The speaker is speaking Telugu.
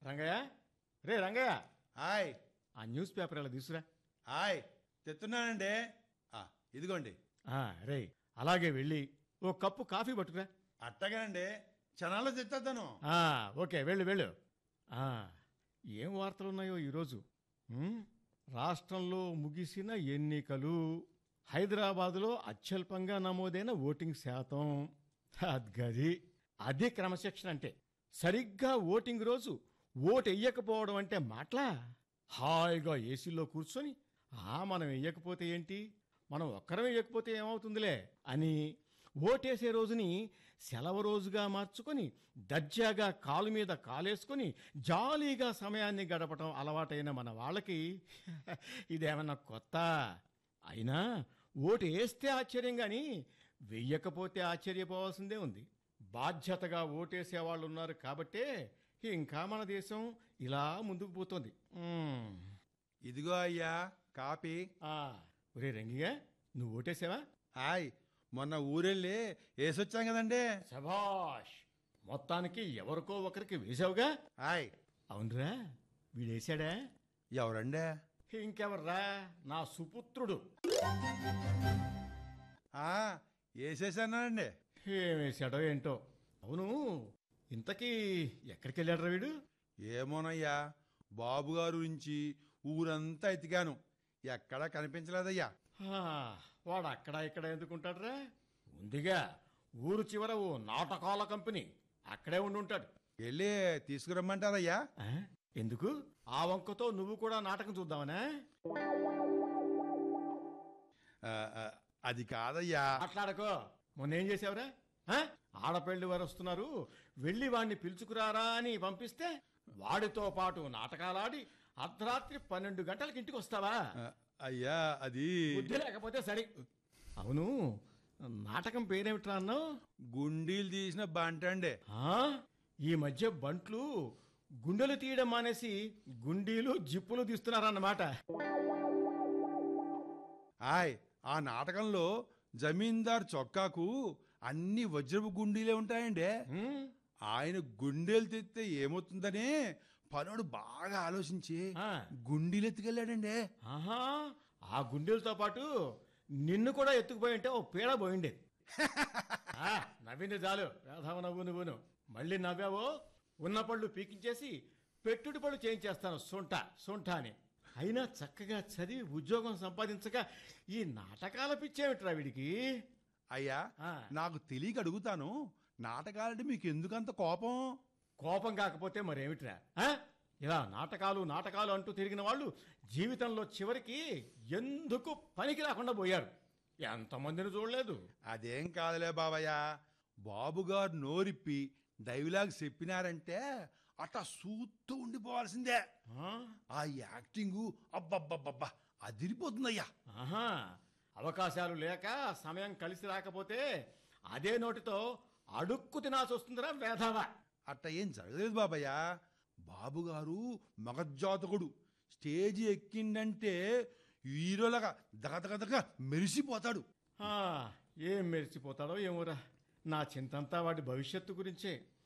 రంగయ్య రే రంగయ్య హాయ్ ఆ న్యూస్ పేపర్ ఇలా తీసురా హాయ్ తెస్తున్నానండి ఆ, ఇదిగోండి ఆ, రే అలాగే వెళ్ళి ఓ కప్పు కాఫీ పట్టుకురా అట్టగానండి క్షణాల్లో తెచ్చేద్దాను ఆ, ఓకే వెళ్ళు వెళ్ళు ఆ, ఏం వార్తలు ఉన్నాయో ఈరోజు ఉమ్, రాష్ట్రంలో ముగిసిన ఎన్నికలు హైదరాబాదులో అత్యల్పంగా నమోదైన ఓటింగ్ శాతం అద్గది అదే క్రమశిక్షణ అంటే సరిగ్గా ఓటింగ్ రోజు ఓటు వెయ్యకపోవడం అంటే మాటలా హాయిగా ఏసీలో కూర్చొని ఆ మనం వెయ్యకపోతే ఏంటి మనం ఒక్కరం వెయ్యకపోతే ఏమవుతుందిలే అని ఓటేసే రోజుని సెలవు రోజుగా మార్చుకొని దర్జాగా కాలు మీద కాలేసుకొని జాలీగా సమయాన్ని గడపటం అలవాటైన మన వాళ్ళకి ఇదేమన్నా కొత్త అయినా ఓటు వేస్తే ఆశ్చర్యం కానీ వెయ్యకపోతే ఆశ్చర్యపోవాల్సిందే ఉంది బాధ్యతగా ఓటేసే వాళ్ళు ఉన్నారు కాబట్టే ఇంకా మన దేశం ఇలా ముందుకు పోతుంది మ్మ్. ఇదిగో అయ్యా కాపీ ఆ, ఒరే రంగిగా నువ్వు ఓటేసావా హాయ్ మొన్న ఊరెళ్ళి వేసొచ్చాం కదండి శభాష్ మొత్తానికి ఎవరికో ఒకరికి వేసావుగా హాయ్ అవునరా వీడేశాడా ఎవరండి ఇంకెవర్రా నా సుపుత్రుడు ఆ, వేసేసానండి ఏమేశాడో ఏంటో అవును ఇంతకీ ఎక్కడికి వెళ్ళాడు వీడు ఏమోనయ్యా బాబు గారు గురించి ఊరంతా ఎతికాను ఎక్కడా కనిపించలేదయ్యా ఆ, వాడు అక్కడ ఇక్కడ ఎందుకుంటాడురా ఉందిగా ఊరు చివర ఓ నాటకాల కంపెనీ అక్కడే ఉండి ఉంటాడు వెళ్ళి తీసుకురమ్మంటారయ్యా ఆ, ఎందుకు ఆ వంకతో నువ్వు కూడా నాటకం చూద్దామనా ఆ, ఆ, అది కాదయ్యా మాట్లాడకో మొన్న ఏం చేసావురా ఆ? ఆడపెళ్లి వారు వస్తున్నారు వెళ్ళి వాడిని పిలుచుకురారా అని పంపిస్తే వాడితో పాటు నాటకాలాడి అర్ధరాత్రి పన్నెండు గంటలకి ఇంటికి వస్తావా ఆ, అయ్యా అది బుద్ధి లేకపోతే సరే అవును నాటకం పేరేమిట్రా అన్నావు గుండీలు తీసిన బంట అండి ఆ? ఈ మధ్య బంట్లు గుండెలు తీయడం మానేసి గుండీలు జిప్పులు తీస్తున్నారన్నమాట హాయ్ ఆ నాటకంలో జమీందార్ చొక్కాకు అన్ని వజ్రపు గుండీలే ఉంటాయండి ఉమ్, ఆయన గుండెలు తెస్తే ఏమవుతుందని పనుడు బాగా ఆలోచించి ఆ. గుండీలు ఎత్తుకెళ్ళాడండి ఆహా ఆ గుండెలతో పాటు నిన్ను కూడా ఎత్తుకుపోయి ఉంటే ఓ పీడ పోయిండేది ఆ, నవ్వింది చాలు వేధవ నవ్వు నువ్వును మళ్ళీ నవ్వావో ఉన్న పళ్ళు పీకించేసి పెట్టుడు పళ్ళు చేయించేస్తాను సొంట సొంట అని అయినా చక్కగా చదివి ఉద్యోగం సంపాదించక ఈ నాటకాల పిచ్చేమిట్రా వీడికి అయ్యా ఆ. నాకు తెలియక అడుగుతాను నాటకాలంటే మీకు ఎందుకంత కోపం కోపం కాకపోతే మరేమిట్రా ఆ? ఇలా నాటకాలు నాటకాలు అంటూ తిరిగిన వాళ్ళు జీవితంలో చివరికి ఎందుకు పనికి రాకుండా పోయారు ఎంతమందిని చూడలేదు అదేం కాదులే బాబయ్య బాబుగారు నోరిప్పి డైలాగ్ చెప్పినారంటే అట్లా సూత్తూ ఉండిపోవాల్సిందే ఆ? ఆ యాక్టింగు అబ్బబ్బబ్బబ్బా అదిరిపోతుందయ్యా ఆహా అవకాశాలు లేక సమయం కలిసి రాకపోతే అదే నోటితో అడుక్కు తినాల్సి వస్తుందిరా వేధవా అట్ట ఏం జరగలేదు బాబయ్య బాబుగారు మగజాతకుడు స్టేజి ఎక్కిండంటే హీరోలాగా దగదగదగ మెరిసిపోతాడు ఆ, ఏం మెరిసిపోతాడో ఏమోరా నా చింతంతా వాడి భవిష్యత్తు గురించే